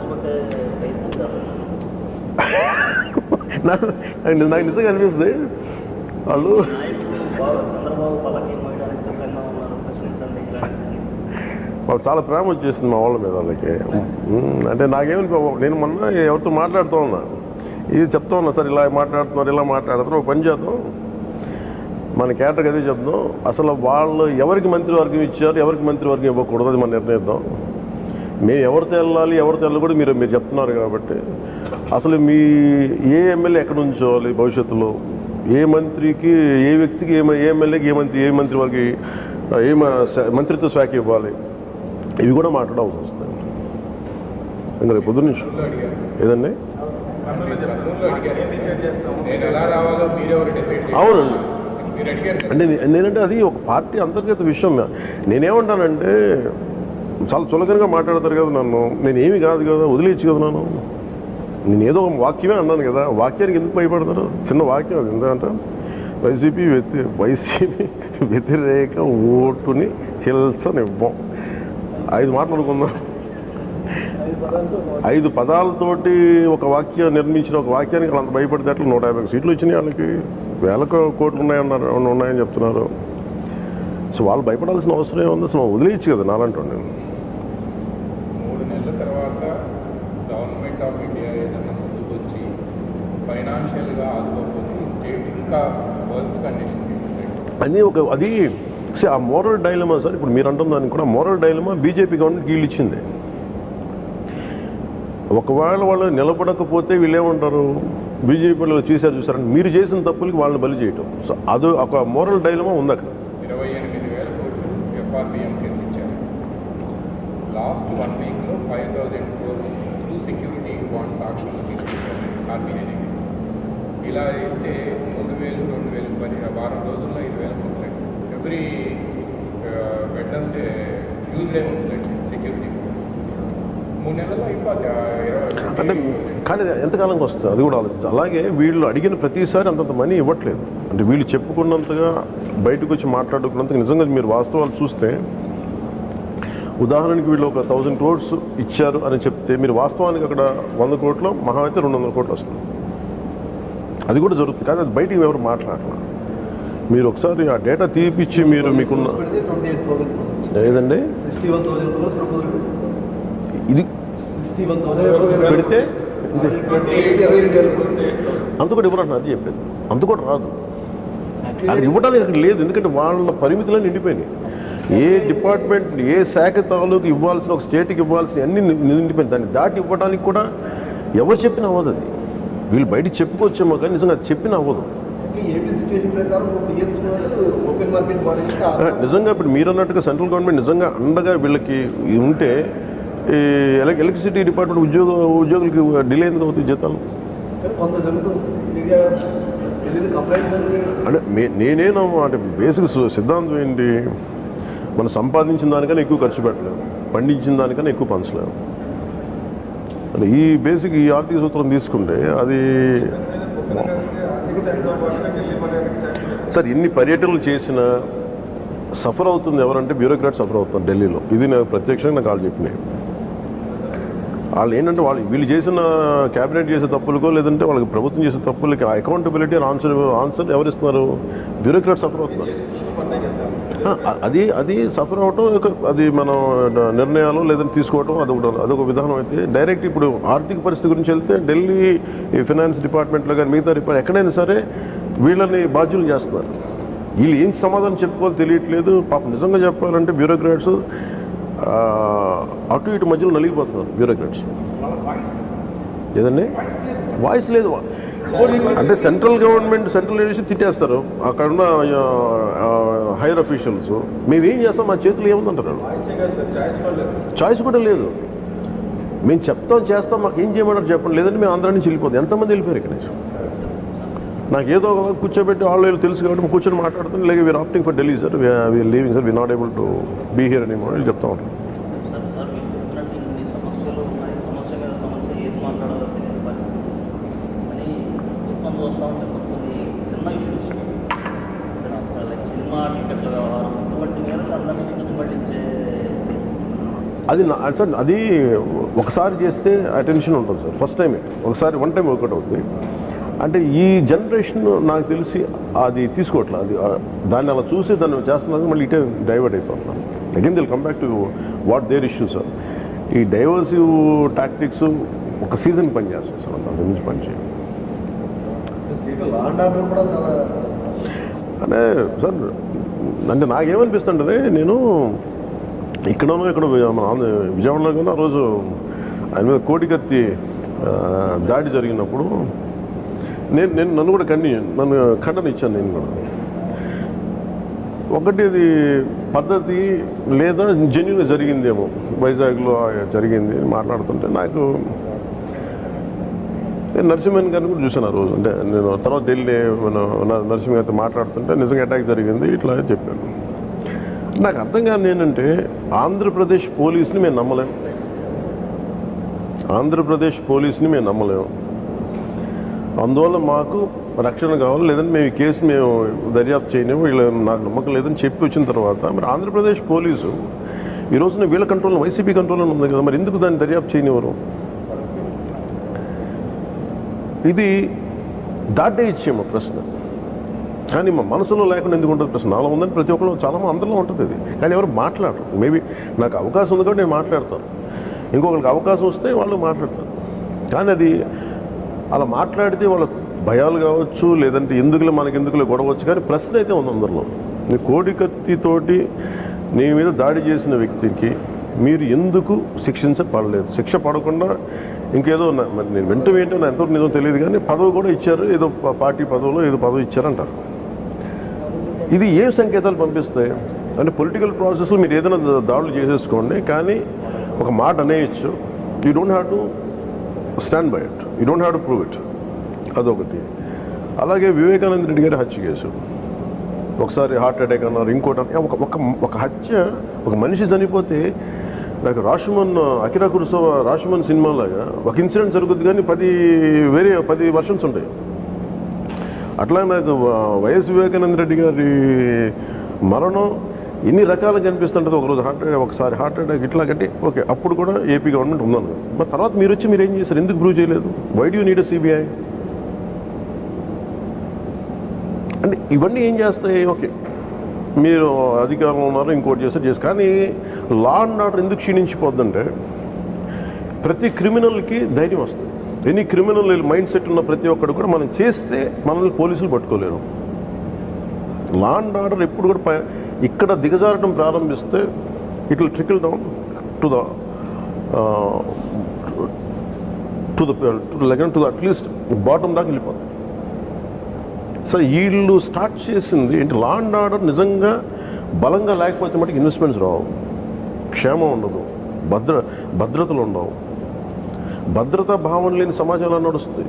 రెచ్చగొట్టే ప్రయత్నం చేస్తున్నారు నాకు నాకు నాకు నిజంగా అనిపిస్తుంది వాళ్ళు నాయకులు బాబు చంద్రబాబు పల్లకి మోయడానికి సిద్ధంగా ఉన్నారు ప్రశ్నించండి ఇలాంటి మాకు చాలా ప్రేమ వచ్చేసింది మా వాళ్ళ మీద వాళ్ళకి ఉమ్, అంటే నాకేమి నేను మొన్న ఎవరితో మాట్లాడుతూ ఉన్నా ఇది చెప్తా ఉన్నా సార్ ఇలా మాట్లాడుతున్నారు ఇలా మాట్లాడుతున్నారు ఒక పని చేద్దాం మన కేటర్కి అదే చెప్దాం అసలు వాళ్ళు ఎవరికి మంత్రివర్గం ఇచ్చారు ఎవరికి మంత్రివర్గం ఇవ్వకూడదు అది మనం నిర్ణయిద్దాం మేము ఎవరితో వెళ్ళాలి ఎవరితో వెళ్ళకూడదు మీరు మీరు చెప్తున్నారు కాబట్టి అసలు మీ ఏ ఎమ్మెల్యే ఎక్కడ ఉంచోవాలి భవిష్యత్తులో ఏ మంత్రికి ఏ వ్యక్తికి ఏ మ- ఏ ఎమ్మెల్యేకి ఏ మంత్రి ఏ మంత్రి వారికి ఏ మ- శా- మంత్రిత్వ శాఖ ఇవ్వాలి ఇవి కూడా మాట్లాడాల్సి వస్తాయి ఇంకా రేపు పొద్దున్న నుంచి కర్నూలులో అడిగారు ఏదండి కర్నూలులో అడిగారు నేను ఎలా రావాలో మీరెవరు డిసైడ్ చేయాలి అవునండి మీరు అడిగారు కదా. అంటే నే- నేనంటే అది ఒక పార్టీ అంతర్గత విషయం నేనేమంటానంటే చాలా చులకనగా మాట్లాడతారు కదా నన్ను నేను ఏమి కాదు కదా వదిలేయచ్చు కదా నన్ను నేను ఏదో ఒక వాక్యమే అన్నాను కదా వాక్యానికి ఎందుకు భయపడతారు చిన్న వాక్యం అది ఎందుకంటే వైసీపీ వ్యతి వైసీపీ వ్యతిరేక ఓటుని చిల్చనివ్వం ఐదు మాటలు అనుకుందాం ఐదు పదాలతోటి ఒక వాక్యం నిర్మించిన ఒక వాక్యానికి అంత భయపడితే అట్లా నూట యాభై సీట్లు వచ్చినాయి వాళ్ళకి వేల కో- కోట్లు ఉన్నాయన్నారు ఉన్నాయని చెప్తున్నారు సో వాళ్ళు భయపడాల్సిన అవసరం ఏముంది అసలు వదిలేయచ్చు కదా నాలంటూ నేను మూడు నెలల తర్వాత గవర్నమెంట్ ఆఫ్ ఇండియా ఏదైనా ముందుకు వచ్చి ఫైనాన్షియల్గా ఆదుకోకపోతే ఈ స్టేట్ ఇంకా వర్స్ట్ కండిషన్ అని ఒక అది see, ఆ మోరల్ డైలమా సార్ ఇప్పుడు మీరు అంటున్న దానికి కూడా మోరల్ డైలమా బీజేపీ గవర్నమెంట్ వీళ్ళు ఇచ్చింది ఒకవేళ వాళ్ళు నిలబడకపోతే వీళ్ళు ఏమంటారు బీజేపీలో చూశారు చూసారని మీరు చేసిన తప్పులకి వాళ్ళని బలి చేయటం సో అది ఒక మోరల్ డైలమా ఉంది అక్కడ ఇరవై ఎనిమిది వేల కోట్లు ఎఫ్ఆర్బిఎం కింద ఇచ్చారు లాస్ట్ వన్ వీక్లో five thousand crores through security bonds ఆక్షన్లు తీసుకొచ్చారు ఆర్బీఐ దగ్గర ఇలా అయితే మూడు వేలు రెండు వేలు పది వారం రోజుల్లో ఐదు వేల కోట్లు ఎవ్రీ వెడ్నెస్డే ట్యూస్డే ఉంటుందండి సెక్యూరిటీ బాండ్స్ మూడు నెలల్లో అయిపోద్ది ఆ ఇరవై అంటే కానీ అది ఎంతకాలంకి వస్తుంది అది కూడా ఆలోచించాలి అలాగే వీళ్ళు అడిగిన ప్రతిసారి అంతంత మనీ ఇవ్వట్లేదు అంటే వీళ్ళు చెప్పుకున్నంతగా బయటకు వచ్చి మాట్లాడుకున్నంతగా నిజంగా మీరు వాస్తవాలు చూస్తే ఉదాహరణకి వీళ్ళు ఒక థౌజండ్ క్రోడ్స్ ఇచ్చారు అని చెప్తే మీరు వాస్తవానికి అక్కడ వంద కోట్లు మహా అయితే రెండు వందల కోట్లు వస్తుంది అది కూడా జరుగుతుంది కానీ అది బయటికి ఎవరు మాట్లాడలా మీరు ఒకసారి ఆ డేటా తీపిచ్చి మీరు మీకున్న పెడితే ట్వంటీ ఎయిట్ థౌసండ్ ఏదండి sixty one thousand crores proposal ఇది సిక్స్టీ వన్ థౌసండ్ పెడితే ఇది ట్వంటీ ఎయిట్ ఇరవై ఎనిమిది వేల కోట్లు. అంత కూడా ఇవ్వరండి అది చెప్పేది అంత కూడా రాదు అది ఇవ్వడానికి అక్కడ లేదు ఎందుకంటే వాళ్ళ పరిమితులను నిండిపోయినాయి ఏ డిపార్ట్మెంట్ ఏ శాఖ తాలూకు ఇవ్వాల్సిన ఒక స్టేట్కి ఇవ్వాల్సిన అన్ని ని- నిండిపోయింది దాన్ని దాటి ఇవ్వడానికి కూడా ఎవరు చెప్పినా అవ్వదు అది వీళ్ళు బయటికి చెప్పుకోవచ్చేమో కానీ నిజంగా అది చెప్పినా అవ్వదు అయితే ఏపీ సిచ్యువేషన్ ప్రకారం ఒక ఇయర్స్ ఓపెన్ మార్కెట్ బాడీ ఆ, నిజంగా ఇప్పుడు మీరు అన్నట్టుగా సెంట్రల్ గవర్నమెంట్ నిజంగా అండగా వీళ్ళకి ఉంటే ఈ ఎలక్ ఎలక్ట్రిసిటీ డిపార్ట్మెంట్ ఉద్యోగ ఉద్యోగులకి డిలే ఎందుకు అవుతాయి జీతాలు కానీ కొంత జరుగుతుంది ఇక వెళ్ళిన కంప్లైంట్స్ అన్ని అంటే మే నేనేనో అంటే బేసిక్ సు- సిద్ధాంతం ఏంటి మనం సంపాదించిన దానికన్నా ఎక్కువ ఖర్చు పెట్టలేము పండించిన దానికన్నా ఎక్కువ పంచలేము అంటే ఈ బేసిక్ ఈ ఆర్థిక సూత్రం తీసుకుంటే అది సార్ ఎన్ని పర్యటనలు చేసినా సఫర్ అవుతుంది ఎవరంటే బ్యూరోక్రాట్ సఫర్ అవుతుంది ఢిల్లీలో ఇది నాకు ప్రత్యక్షంగా నాకు వాళ్ళు చెప్పినాయి వాళ్ళు ఏంటంటే వాళ్ళు వీళ్ళు చేసిన క్యాబినెట్ చేసే తప్పులకో లేదంటే వాళ్ళకి ప్రభుత్వం చేసే తప్పులకి అకౌంటబిలిటీ ఆన్సర్ ఆన్సర్ ఎవరు ఇస్తున్నారు బ్యూరోక్రాట్ సఫర్ అవుతున్నారు ఆ, అది అది సఫర్ అవటం ఒక- అది మనం నిర్ణయాలు లేదంటే తీసుకోవటం అదొక అదొక విధానం అయితే డైరెక్ట్ ఇప్పుడు ఆర్థిక పరిస్థితి గురించి వెళ్తే ఢిల్లీ ఈ ఫినాన్స్ డిపార్ట్మెంట్లో కానీ మిగతా డిపార్ట్ ఎక్కడైనా సరే వీళ్ళని బాధ్యులు చేస్తున్నారు వీళ్ళు ఏం సమాధానం చెప్పుకోవాలో తెలియట్లేదు పాపం నిజంగా చెప్పాలంటే బ్యూరోక్రాట్స్ అటు ఇటు మధ్యలో నలిగిపోతున్నారు బ్యూరోక్రాట్స్ ఏదండి వాయిస్ లేదు అంటే సెంట్రల్ గవర్నమెంట్ సెంట్రల్ లీడర్షిప్ తిట్టేస్తారు అక్కడ ఉన్న హైయర్ అఫీషియల్స్ మేము ఏం చేస్తాం మా చేతులు ఏముందంటారు చాయిస్ కూడా లేదు మేము చెప్తాం చేస్తాం మాకు ఏం చేయమంటారు చెప్పండి లేదంటే మేము ఆంధ్ర నుంచి వెళ్ళిపోతాం ఎంతమంది వెళ్ళిపోయారు ఇక్కడ నుంచి నాకు ఏదో ఒక కూర్చోబెట్టి వాళ్ళు వీళ్ళు తెలుసు కాబట్టి మేము కూర్చొని మాట్లాడుతాం లేక we are opting for Delhi sir we are leaving sir we not able to be here అని వీళ్ళు చెప్తా ఉంటాం సార్ సార్ మీరు చెప్పినట్టు ఇన్ని సమస్యలు ఉన్నాయి సమస్య మీద సమస్య ఏది మాట్లాడాలో తెలియని పరిస్థితి అని ఇబ్బంది వస్తూ ఉంటాయి కొన్ని చిన్న ఇష్యూస్ లైక్ సినిమా టికెట్ల వ్యవహారం ఇటువంటి మీద అందరినీ దృష్టి పట్టించే అది నా- సార్ అది ఒకసారి చేస్తే అటెన్షన్ ఉంటుంది సార్ ఫస్ట్ టైమే ఒకసారి వన్ టైం వర్కౌట్ అవుతుంది అంటే ఈ జనరేషన్ నాకు తెలిసి అది తీసుకోవట్లేదు అది ఆ, దాన్ని అలా చూసి దాన్ని చేస్తున్నారు మళ్ళీ ఇటే డైవర్ట్ అయిపోతున్నారు again they'll come back to what their issues sir ఈ డైవర్సివ్ టాక్టిక్స్ ఒక సీజన్ పనిచేస్తాయి సార్ అంత మించి పనిచేయం స్టేట్ లా అండ్ ఆర్డర్ కూడా చాలా అంటే సార్ అంటే నాకేమనిపిస్తుంటుంది నేను ఇక్కడనో ఇక్కడ మన ఆంధ్ర- విజయవాడలో కూడా ఆ రోజు ఆయన మీద కోడికత్తి ఆ, దాడి జరిగినప్పుడు నేను నేను నన్ను కూడా ఖండి నన్ను ఖండన ఇచ్చాను నేను కూడా ఒకటి ఇది పద్ధతి లేదా జెన్యున్గా జరిగిందేమో వైజాగ్లో జరిగింది అని మాట్లాడుతుంటే నాకు నేను నరసింహన్ గారిని కూడా చూశాను ఆ రోజు అంటే నేను తర్వాత ఢిల్లీ మన న- నరసింహ గారితో మాట్లాడుతుంటే నిజంగా అటాక్ జరిగింది ఇట్లా చెప్పాను నాకు అర్థం కాదు ఏంటంటే ఆంధ్రప్రదేశ్ పోలీస్ని మేము నమ్మలేం ఆంధ్రప్రదేశ్ పోలీస్ని మేము నమ్మలేము అందువల్ల మాకు రక్షణ కావాలి లేదంటే మేము ఈ కేసు మేము దర్యాప్తు చేయలేము వీళ్ళ నాకు నమ్మకం లేదని చెప్పి వచ్చిన తర్వాత మరి ఆంధ్రప్రదేశ్ పోలీసు ఈ రోజున వీళ్ళ కంట్రోల్లో వైసీపీ కంట్రోల్లో ఉంది కదా మరి ఎందుకు దాన్ని దర్యాప్తు చేయనివ్వరు ఇది దాటే ఇచ్చేమో ప్రశ్న కానీ మా మనసులో లేకుండా ఎందుకు ఉంటుంది ప్రశ్న నాలో ఉందని ప్రతి ఒక్కరు చాలా మంది అందరిలో ఉంటుంది ఇది కానీ ఎవరు మాట్లాడరు మేబీ నాకు అవకాశం ఉంది కాబట్టి నేను మాట్లాడతాను ఇంకొకరికి అవకాశం వస్తే వాళ్ళు మాట్లాడతారు కానీ అది అలా మాట్లాడితే వాళ్ళ భయాలు కావచ్చు లేదంటే ఎందుకులే మనకి ఎందుకులే గొడవచ్చు కానీ ప్రశ్న అయితే ఉంది అందరిలో నీ కోడి కత్తితోటి నీ మీద దాడి చేసిన వ్యక్తికి మీరు ఎందుకు శిక్షించబడలేదు శిక్ష పడకుండా ఇంకేదో నా- మరి నేను వింటూ ఏంటో నాకు ఎంతవరకు నిజం తెలియదు కానీ పదవి కూడా ఇచ్చారు ఏదో ప- పార్టీ పదవిలో ఏదో పదవి ఇచ్చారంటారు ఇది ఏం సంకేతాలు పంపిస్తాయి అంటే పొలిటికల్ ప్రాసెస్లో మీరు ఏదైనా దా- దాడులు చేసేసుకోండి కానీ ఒక మాట అనేయచ్చు you don't have to stand by it you don't have to prove it అదొకటి అలాగే వివేకానంద రెడ్డి గారి హత్య కేసు ఒకసారి హార్ట్ అటాక్ అన్నారు ఇంకోటి అన్నారు. ఒక ఒక ఒక హత్య ఒక మనిషి చనిపోతే నాకు రాష్మన్ అకిరా కురుసవ రాష్మన్ సినిమాలాగా ఒక ఇన్సిడెంట్ జరుగుద్ది కానీ పది వేరే పది వర్షన్స్ ఉంటాయి అట్లా నాకు ఆ, వైఎస్ వివేకానంద రెడ్డి గారి మరణం ఎన్ని రకాలుగా కనిపిస్తుంటుంది ఒకరోజు హార్ట్ అటాక్ ఒకసారి హార్ట్ అటాక్ ఇట్లా కట్టి ఓకే అప్పుడు కూడా ఏపీ గవర్నమెంట్ ఉందన్నారు మరి తర్వాత మీరు వచ్చి మీరు ఏం చేశారు ఎందుకు ప్రూవ్ చేయలేదు వై డూ నీడ్ సిబిఐ అంటే ఇవన్నీ ఏం చేస్తాయి ఓకే మీరు అధికారంలో ఉన్నారు ఇంకోటి చేస్తారు చేస్తారు కానీ లా అండ్ ఆర్డర్ ఎందుకు క్షీణించిపోద్దంటే ప్రతి క్రిమినల్కి ధైర్యం వస్తుంది ఎనీ క్రిమినల్ మైండ్ సెట్ ఉన్న ప్రతి ఒక్కడు కూడా మనం చేస్తే మనల్ని పోలీసులు పట్టుకోలేరు లా అండ్ ఆర్డర్ ఎప్పుడు కూడా ప- ఇక్కడ దిగజారడం ప్రారంభిస్తే it will trickle down to the to the లెగన్ టు ద అట్లీస్ట్ బాటమ్ దాకా వెళ్ళిపోతుంది సో వీళ్ళు స్టార్ట్ చేసింది ఏంటి లా అండ్ ఆర్డర్ నిజంగా బలంగా లేకపోతే మటుకు ఇన్వెస్ట్మెంట్స్ రావు క్షేమం ఉండదు భద్ర భద్రతలు ఉండవు భద్రతా భావన లేని సమాజంలో నడుస్తుంది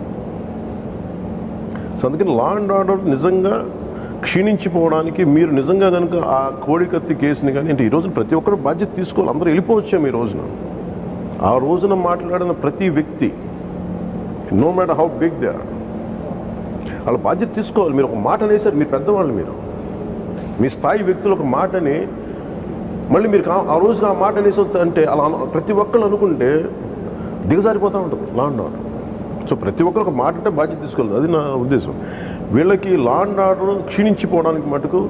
సో అందుకని లా అండ్ ఆర్డర్ నిజంగా క్షీణించిపోవడానికి మీరు నిజంగా కనుక ఆ కోడికత్తి కేసుని కానీ అంటే ఈ రోజున ప్రతి ఒక్కరు బాధ్యత తీసుకోవాలి అందరూ వెళ్ళిపోవచ్చాము ఈ రోజున ఆ రోజున మాట్లాడిన ప్రతి వ్యక్తి no matter how big they are వాళ్ళ బాధ్యత తీసుకోవాలి మీరు ఒక మాట అనేసారు మీరు పెద్దవాళ్ళు మీరు మీ స్థాయి వ్యక్తులు ఒక మాటని మళ్ళీ మీరు కా- ఆ రోజుకి ఆ మాట అనేసి అంటే అలా అను- ప్రతి ఒక్కళ్ళు అనుకుంటే దిగజారిపోతూ ఉంటుంది లా అండ్ ఆర్డర్ సో ప్రతి ఒక్కరు ఒక మాట అంటే బాధ్యత తీసుకోవాలి అది నా ఉద్దేశం వీళ్ళకి లా అండ్ ఆర్డర్ క్షీణించిపోవడానికి మటుకు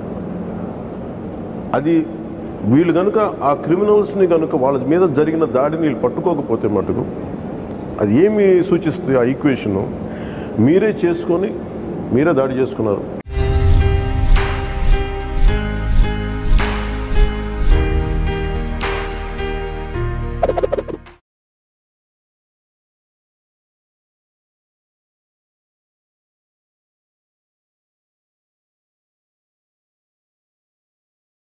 అది వీళ్ళు కనుక ఆ క్రిమినల్స్ని కనుక వాళ్ళ మీద జరిగిన దాడిని వీళ్ళు పట్టుకోకపోతే మటుకు అది ఏమి సూచిస్తుంది ఆ ఈక్వేషను మీరే చేసుకొని మీరే దాడి చేసుకున్నారు